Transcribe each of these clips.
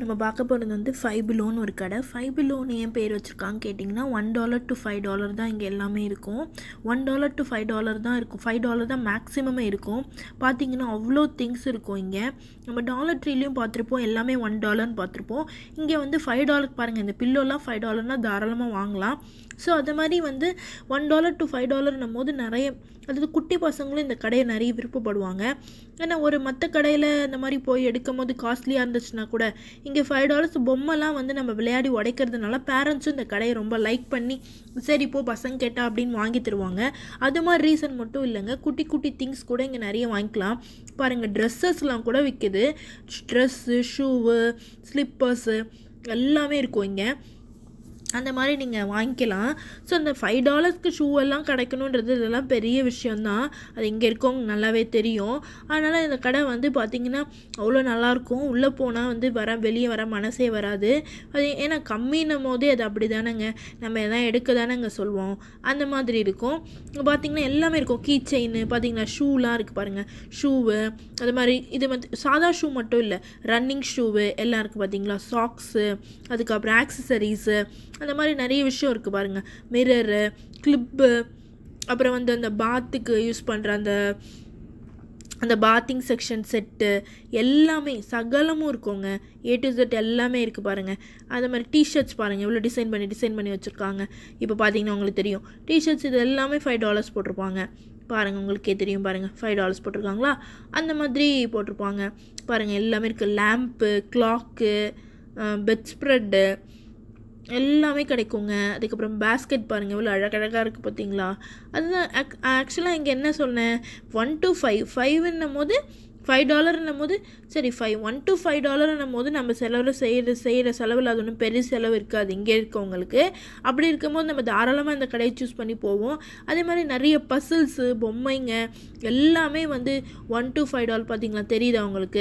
நம்ம பார்க்க போகிறது வந்து ஃபைவ் பிலோன்னு ஒரு கடை ஃபைவ் பிலோன்னு ஏன் பேர் வச்சுருக்காங்க கேட்டிங்கன்னா one dollar to five dollar தான் இங்கே எல்லாமே இருக்கும் one dollar to five dollar தான் இருக்கும் ஃபைவ் டாலர் தான் மேக்ஸிமமே இருக்கும் பார்த்தீங்கன்னா அவ்வளோ திங்ஸ் இருக்கும் இங்கே நம்ம டாலர் ட்ரீலையும் பார்த்துருப்போம் எல்லாமே ஒன் டாலர்னு பார்த்துருப்போம் இங்கே வந்து ஃபைவ் டாலருக்கு பாருங்கள் இந்த பில்லோலாம் ஃபைவ் டாலர்னால் தாராளமாக வாங்கலாம் ஸோ அது மாதிரி வந்து ஒன் டாலர் டு ஃபைவ் டாலர்னும் போது நிறைய அதாவது குட்டி பசங்களும் இந்த கடையை நிறைய விருப்பப்படுவாங்க ஏன்னா ஒரு மற்ற கடையில் இந்த மாதிரி போய் எடுக்கும் போது காஸ்ட்லியாக இருந்துச்சுன்னா கூட இங்கே ஃபைவ் டாலர்ஸ் பொம்மைலாம் வந்து நம்ம விளையாடி உடைக்கிறதுனால பேரண்ட்ஸும் இந்த கடையை ரொம்ப லைக் பண்ணி சரி இப்போ பசங்க கேட்டா அப்படின்னு வாங்கி தருவாங்க அது மாதிரி ரீசன் மட்டும் இல்லைங்க குட்டி குட்டி திங்ஸ் கூட இங்கே நிறைய வாங்கிக்கலாம் பாருங்கள் ட்ரெஸ்ஸஸ்லாம் கூட விற்கிது ட்ரெஸ்ஸு ஷூவு ஸ்லிப்பர்ஸு எல்லாமே இருக்கும் இங்கே அந்த மாதிரி நீங்கள் வாங்கிக்கலாம் ஸோ அந்த ஃபைவ் டாலர்ஸ்க்கு ஷூ எல்லாம் கிடைக்கணுன்றது இதெல்லாம் பெரிய விஷயந்தான் அது இங்கே இருக்கவங்க நல்லாவே தெரியும் அதனால் இந்த கடை வந்து பார்த்திங்கன்னா அவ்வளோ நல்லாயிருக்கும் உள்ளே போனால் வந்து வர வெளியே வர மனசே வராது அது ஏன்னா கம்மின்னும் போதே அது அப்படி தானேங்க நம்ம எதாவது எடுக்க தானேங்க சொல்லுவோம் அந்த மாதிரி இருக்கும் பார்த்திங்கன்னா எல்லாமே இருக்கும் கீ செயின் பார்த்திங்கன்னா ஷூலாம் இருக்குது பாருங்கள் ஷூவு அது மாதிரி இது வந்து சாதா ஷூ மட்டும் இல்லை ரன்னிங் ஷூவு எல்லாம் இருக்குது பார்த்தீங்களா சாக்ஸு அதுக்கப்புறம் ஆக்சசரிஸு அந்த மாதிரி நிறைய விஷயம் இருக்குது பாருங்கள் மிரரு கிளிப்பு அப்புறம் வந்து அந்த பாத்துக்கு யூஸ் பண்ணுற அந்த அந்த பாத்திங் செக்ஷன் செட்டு எல்லாமே சகலமும் இருக்குங்க ஏ டு செட் எல்லாமே இருக்குது பாருங்கள் அது மாதிரி டிஷர்ட்ஸ் பாருங்கள் எவ்வளோ டிசைன் பண்ணி டிசைன் பண்ணி வச்சுருக்காங்க இப்போ பார்த்தீங்கன்னா உங்களுக்கு தெரியும் டிஷர்ட்ஸ் இது எல்லாமே ஃபைவ் டாலர்ஸ் போட்டிருப்பாங்க பாருங்கள் உங்களுக்கே தெரியும் பாருங்கள் ஃபைவ் டாலர்ஸ் போட்டிருக்காங்களா அந்த மாதிரி போட்டிருப்பாங்க பாருங்கள் எல்லாமே இருக்குது லேம்ப்பு கிளாக்கு பெட் ஸ்ப்ரெட்டு எல்லாமே கிடைக்குங்க அதுக்கப்புறம் பேஸ்கெட் பாருங்கள் எவ்வளோ அழகழகாக இருக்குது பார்த்தீங்களா அதுதான் ஆக் ஆக்சுவலாக இங்கே என்ன சொன்னேன் ஒன் டு ஃபைவ் ஃபைவ்ன்னும் போது ஃபைவ் டாலர்னும் போது சரி ஃபைவ் ஒன் டு ஃபைவ் டாலர்னும் போது நம்ம செலவில் செய்கிற செய்கிற செலவில் அது ஒன்றும் பெரிய செலவு இருக்காது இங்கே இருக்கவங்களுக்கு அப்படி இருக்கும்போது நம்ம தாராளமாக இந்த கடையை சூஸ் பண்ணி போவோம் அதே மாதிரி நிறைய பசில்ஸு பொம்மைங்க எல்லாமே வந்து ஒன் டு ஃபைவ் டாலர் பார்த்தீங்களா தெரியுதா உங்களுக்கு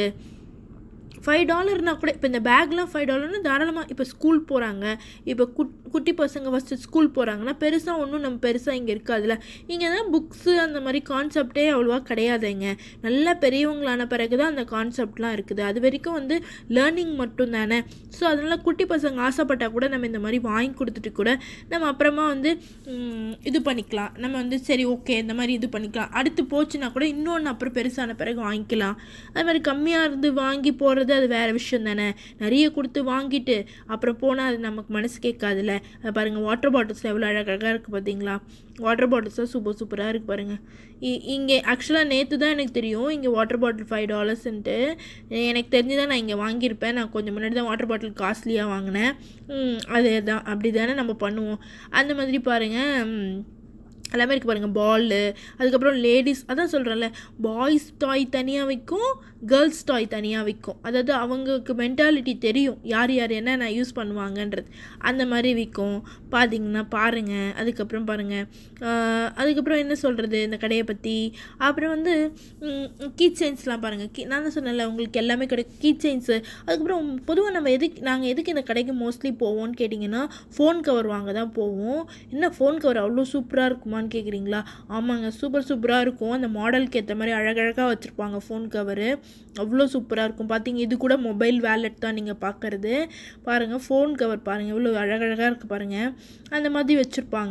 ஃபைவ் டாலர்னா கூட இப்போ இந்த பேக்லாம் ஃபைவ் டாலர்னு தாராளமாக இப்போ ஸ்கூல் போகிறாங்க இப்போ குட் குட்டி பசங்க ஃபஸ்ட்டு ஸ்கூல் போகிறாங்கன்னா பெருசாக ஒன்றும் நம்ம பெருசாக இங்கே இருக்காதுல்ல இங்கே தான் புக்ஸு அந்த மாதிரி கான்செப்டே அவ்வளோவா கிடையாதுங்க நல்லா பெரியவங்களான பிறகு தான் அந்த கான்செப்ட்லாம் இருக்குது அது வரைக்கும் வந்து லேர்னிங் மட்டும் தானே ஸோ அதனால் குட்டி பசங்க ஆசைப்பட்டால் கூட நம்ம இந்த மாதிரி வாங்கி கொடுத்துட்டு கூட நம்ம அப்புறமா வந்து இது பண்ணிக்கலாம் நம்ம வந்து சரி ஓகே இந்த மாதிரி இது பண்ணிக்கலாம் அடுத்து போச்சுன்னா கூட இன்னொன்று அப்புறம் பெருசான பிறகு வாங்கிக்கலாம் அது மாதிரி கம்மியாக இருந்து வாங்கி போகிறது அது வேறு விஷயம் தானே நிறைய கொடுத்து வாங்கிட்டு அப்புறம் போனால் அது நமக்கு மனசு கேட்காதுல்ல அது பாருங்கள் வாட்டர் பாட்டில்ஸ் எவ்வளோ அழகழகாக இருக்குது பார்த்தீங்களா வாட்டர் பாட்டில்ஸாக சூப்பர் சூப்பராக இருக்குது பாருங்கள் இங்கே ஆக்சுவலாக நேற்று தான் எனக்கு தெரியும் இங்கே வாட்டர் பாட்டில் ஃபைவ் டாலர்ஸ்ன்ட்டு எனக்கு தெரிஞ்சு தான் நான் இங்கே வாங்கியிருப்பேன் நான் கொஞ்சம் முன்னாடி தான் வாட்டர் பாட்டில் காஸ்ட்லியாக வாங்கினேன் அதே தான் அப்படி தானே நம்ம பண்ணுவோம் அந்த மாதிரி பாருங்கள் எல்லாமே இருக்குது பாருங்கள் பாலு அதுக்கப்புறம் லேடிஸ் அதான் சொல்கிறேன்ல பாய்ஸ் டாய் தனியாக விற்கும் கேர்ள்ஸ் டாய் தனியாக விற்கும் அதாவது அவங்களுக்கு மென்டாலிட்டி தெரியும் யார் யார் என்னென்ன யூஸ் பண்ணுவாங்கன்றது அந்த மாதிரி விற்கும் பார்த்தீங்கன்னா பாருங்கள் அதுக்கப்புறம் பாருங்கள் அதுக்கப்புறம் என்ன சொல்கிறது இந்த கடையை பற்றி அப்புறம் வந்து கீ செயின்ஸ்லாம் பாருங்கள் கீ நான் தான் சொன்னேன்ல உங்களுக்கு எல்லாமே கிடைக்கும் கீ செயின்ஸு அதுக்கப்புறம் பொதுவாக நம்ம எதுக்கு நாங்கள் எதுக்கு இந்த கடைக்கு மோஸ்ட்லி போவோம்னு கேட்டிங்கன்னா ஃபோன் கவர் வாங்க தான் போவோம் என்ன ஃபோன் கவர் அவ்வளோ சூப்பராக இருக்குமா இருக்குமான்னு கேட்குறீங்களா ஆமாங்க சூப்பர் சூப்பராக இருக்கும் அந்த மாடலுக்கு ஏற்ற மாதிரி அழகழகாக வச்சுருப்பாங்க ஃபோன் கவரு அவ்வளோ சூப்பராக இருக்கும் பார்த்தீங்க இது கூட மொபைல் வேலெட் தான் நீங்கள் பார்க்குறது பாருங்கள் ஃபோன் கவர் பாருங்கள் எவ்வளோ அழகழகாக இருக்குது பாருங்கள் அந்த மாதிரி வச்சுருப்பாங்க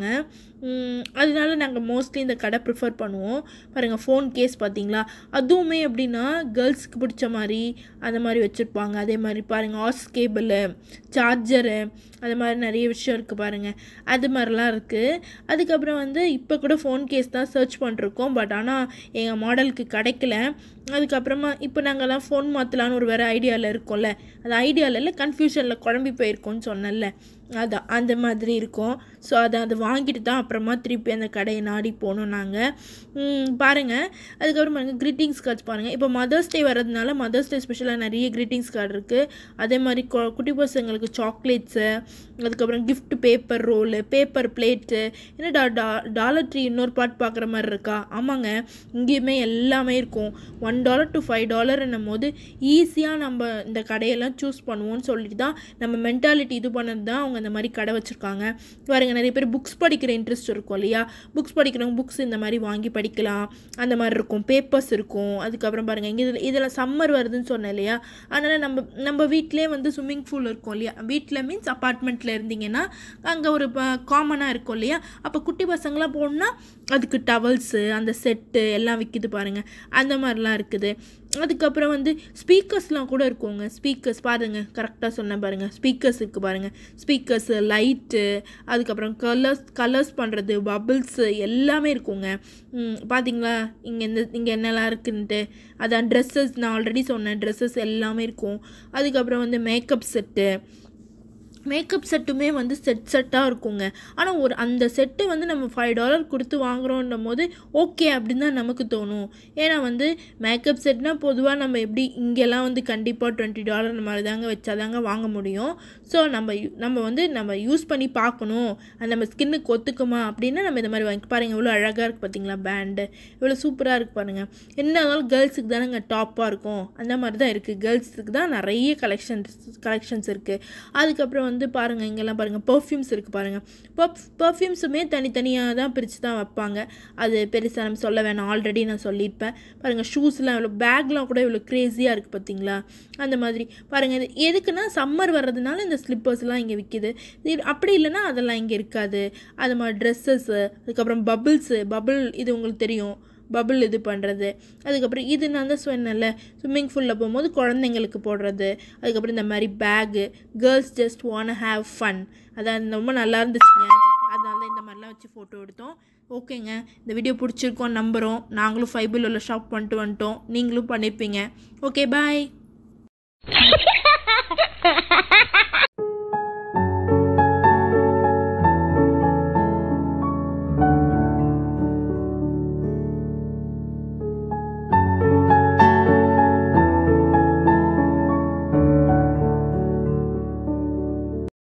அதனால நாங்கள் மோஸ்ட்லி இந்த கடை ப்ரிஃபர் பண்ணுவோம் பாருங்கள் ஃபோன் கேஸ் பார்த்தீங்களா அதுவுமே எப்படின்னா கேர்ள்ஸ்க்கு பிடிச்ச மாதிரி அந்த மாதிரி வச்சுருப்பாங்க அதே மாதிரி பாருங்கள் ஆஸ் கேபிளு சார்ஜரு அது மாதிரி நிறைய விஷயம் இருக்குது பாருங்கள் அது மாதிரிலாம் இருக்குது அதுக்கப்புறம் வந்து இப்போ கூட ஃபோன் கேஸ் தான் சர்ச் பண்ணிருக்கோம் பட் ஆனால் எங்கள் மாடலுக்கு கிடைக்கல அதுக்கப்புறமா இப்போ நாங்கள்லாம் ஃபோன் மாற்றலான்னு ஒரு வேறு ஐடியாவில் இருக்கோம்ல அது ஐடியாவில் இல்லை கன்ஃபியூஷனில் குழம்பி போயிருக்கோன்னு சொன்னேன்ல அதான் அந்த மாதிரி இருக்கும் ஸோ அதை அதை வாங்கிட்டு தான் அப்புறமா திருப்பி அந்த கடையை நாடி போனோம் நாங்கள் பாருங்கள் அதுக்கப்புறம் பாருங்கள் க்ரீட்டிங்ஸ் கார்ட்ஸ் பாருங்கள் இப்போ மதர்ஸ் டே வர்றதுனால மதர்ஸ் டே ஸ்பெஷலாக நிறைய க்ரீட்டிங்ஸ் கார்டு இருக்குது அதே மாதிரி குட்டி பசங்களுக்கு சாக்லேட்ஸு அதுக்கப்புறம் gift paper roll paper plate என்ன டா டா டாலர் ட்ரீ இன்னொரு பார்ட் பார்க்குற மாதிரி இருக்கா ஆமாங்க இங்கேயுமே எல்லாமே இருக்கும் ஒன் டாலர் டு ஃபைவ் டாலர்ன்னும் போது ஈஸியாக நம்ம இந்த கடையெல்லாம் சூஸ் பண்ணுவோம்னு சொல்லிட்டு தான் நம்ம மென்டாலிட்டி இது பண்ணது தான் அவங்க இந்த மாதிரி கடை வச்சுருக்காங்க பாருங்க நிறைய பேர் புக்ஸ் படிக்கிற இன்ட்ரெஸ்ட் இருக்கும் இல்லையா புக்ஸ் படிக்கிறவங்க புக்ஸ் இந்த மாதிரி வாங்கி படிக்கலாம் அந்த மாதிரி இருக்கும் பேப்பர்ஸ் இருக்கும் அதுக்கப்புறம் பாருங்கள் இங்கே இதில் இதில் சம்மர் வருதுன்னு சொன்னேன் இல்லையா அதனால் நம்ம நம்ம வீட்டிலே வந்து ஸ்விம்மிங் பூல் இருக்கும் இல்லையா வீட்டில் மீன்ஸ் அப்பார்ட்மெண்ட்டில் இருந்தீங்கன்னா அங்கே ஒரு காமனாக இருக்கும் இல்லையா அப்போ குட்டி பசங்களாம் போகணுன்னா அதுக்கு டவல்ஸு அந்த செட்டு எல்லாம் விற்கிது பாருங்கள் அந்த மாதிரிலாம் இருக்குது அதுக்கப்புறம் வந்து ஸ்பீக்கர்ஸ்லாம் கூட இருக்குங்க ஸ்பீக்கர்ஸ் பாருங்கள் கரெக்டாக சொன்னேன் பாருங்கள் ஸ்பீக்கர்ஸ் இருக்குது பாருங்கள் ஸ்பீக்கர்ஸு லைட்டு அதுக்கப்புறம் கலர்ஸ் கலர்ஸ் பண்ணுறது பபிள்ஸு எல்லாமே இருக்குங்க ம், பாத்தீங்களா இங்கே இந்த இங்கே என்னெல்லாம் இருக்குன்ட்டு அதான் ட்ரெஸ்ஸஸ் நான் ஆல்ரெடி சொன்னேன் ட்ரெஸ்ஸஸ் எல்லாமே இருக்கும் அதுக்கப்புறம் வந்து மேக்கப் செட்டு மேக்கப் செட்டுமே வந்து செட் செட்டாக இருக்குங்க ஆனால் ஒரு அந்த செட்டு வந்து நம்ம ஃபைவ் டாலர் கொடுத்து வாங்குறோன்னும் போது ஓகே அப்படின்னு தான் நமக்கு தோணும் ஏன்னா வந்து மேக்கப் செட்னா பொதுவாக நம்ம எப்படி இங்கெல்லாம் வந்து கண்டிப்பாக டுவெண்ட்டி டாலர் இந்த மாதிரி தாங்க வச்சாதாங்க வாங்க முடியும் ஸோ நம்ம யூ- நம்ம வந்து நம்ம யூஸ் பண்ணி பார்க்கணும் அது நம்ம ஸ்கின்னுக்கு ஒத்துக்குமா அப்படின்னா நம்ம இந்த மாதிரி வாங்கி பாருங்கள் இவ்வளோ அழகாக இருக்குது பார்த்தீங்களா பேண்டு இவ்வளோ சூப்பராக இருக்குது பாருங்கள் என்ன இருந்தாலும் கேர்ள்ஸுக்கு தானேங்க டாப்பாக இருக்கும் அந்த மாதிரி தான் இருக்குது கேர்ள்ஸுக்கு தான் நிறைய கலெக்ஷன்ஸ் கலெக்ஷன்ஸ் இருக்குது அதுக்கப்புறம் வந்து பாருங்கள் இங்கெல்லாம் பாருங்கள் பர்ஃப்யூம்ஸ் இருக்குது பாருங்கள் பர்ஃப் பர்ஃப்யூம்ஸுமே தனித்தனியாக தான் பிரித்து தான் வைப்பாங்க அது பெருசாக நம்ம சொல்ல வேணாம் ஆல்ரெடி நான் சொல்லியிருப்பேன் பாருங்கள் ஷூஸ்லாம் இவ்வளோ பேக்லாம் கூட இவ்வளோ க்ரேஸியாக இருக்குது பார்த்தீங்களா அந்த மாதிரி பாருங்கள் இது எதுக்குன்னா சம்மர் வர்றதுனால இந்த ஸ்லிப்பர்ஸ்லாம் இங்கே விற்கிது இது அப்படி இல்லைன்னா அதெல்லாம் இங்கே இருக்காது அது மாதிரி ட்ரெஸ்ஸஸ்ஸு அதுக்கப்புறம் பபிள்ஸு பபிள் இது உங்களுக்கு தெரியும் பபிள் இது பண்ணுறது அதுக்கப்புறம் இது நான் தான் சொன்னேன்ல ஸ்விம்மிங் பூலில் போகும்போது குழந்தைங்களுக்கு போடுறது அதுக்கப்புறம் இந்த மாதிரி bag girls just wanna have fun அதான் ரொம்ப நல்லா இருந்துச்சுங்க அதனால தான் இந்த மாதிரிலாம் வச்சு ஃபோட்டோ எடுத்தோம் ஓகேங்க இந்த வீடியோ பிடிச்சிருக்கோம் நம்புகிறோம் நாங்களும் ஃபைபிள் உள்ள ஷாப் பண்ணிட்டு வந்துட்டோம் நீங்களும் பண்ணியிருப்பீங்க ஓகே பாய்